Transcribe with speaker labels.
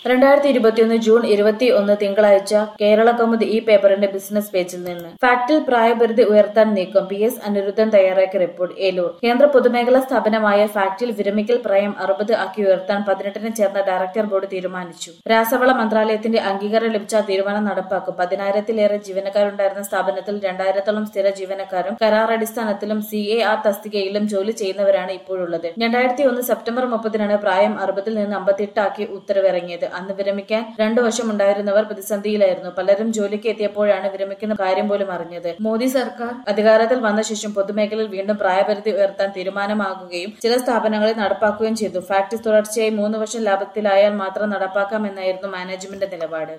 Speaker 1: രണ്ടായിരത്തി ഇരുപത്തിയൊന്ന് ജൂൺ ഇരുപത്തി ഒന്ന് തിങ്കളാഴ്ച കേരള കൗമുദി ഈ പേപ്പറിന്റെ ബിസിനസ് പേജിൽ നിന്ന് ഫാക്ടിൽ പ്രായപരിധി ഉയർത്താൻ നീക്കം പി എസ് അനിരുദ്ധൻ തയ്യാറാക്കിയ റിപ്പോർട്ട് ഏലൂർ കേന്ദ്ര പൊതുമേഖലാ സ്ഥാപനമായ ഫാക്ടിൽ വിരമിക്കൽ പ്രായം അറുപത് ആക്കി ഉയർത്താൻ പതിനെട്ടിന് ചേർന്ന ഡയറക്ടർ ബോർഡ് തീരുമാനിച്ചു രാസവള മന്ത്രാലയത്തിന്റെ അംഗീകാരം ലഭിച്ച തീരുമാനം നടപ്പാക്കും പതിനായിരത്തിലേറെ ജീവനക്കാരുണ്ടായിരുന്ന സ്ഥാപനത്തിൽ രണ്ടായിരത്തോളം സ്ഥിര ജീവനക്കാരും കരാർ അടിസ്ഥാനത്തിലും സി എ ആർ തസ്തികയിലും ജോലി ചെയ്യുന്നവരാണ് ഇപ്പോഴുള്ളത് രണ്ടായിരത്തി ഒന്ന് സെപ്റ്റംബർ മുപ്പതിനാണ് പ്രായം അറുപതിൽ നിന്ന് അമ്പത്തെട്ടാക്കി ഉത്തരവിറങ്ങിയത് അന്ന് വിരമിക്കാൻ രണ്ടു വർഷം ഉണ്ടായിരുന്നവർ പ്രതിസന്ധിയിലായിരുന്നു പലരും ജോലിക്ക് എത്തിയപ്പോഴാണ് വിരമിക്കുന്ന കാര്യം പോലും അറിഞ്ഞത് മോദി സർക്കാർ അധികാരത്തിൽ വന്ന ശേഷം പൊതുമേഖലയിൽ വീണ്ടും പ്രായപരിധി ഉയർത്താൻ തീരുമാനമാകുകയും ചില സ്ഥാപനങ്ങളിൽ നടപ്പാക്കുകയും ചെയ്തു ഫാക്ടറി തുടർച്ചയായി മൂന്ന് വർഷം ലാഭത്തിലായാൽ മാത്രം നടപ്പാക്കാമെന്നായിരുന്നു മാനേജ്മെന്റ് നിലപാട്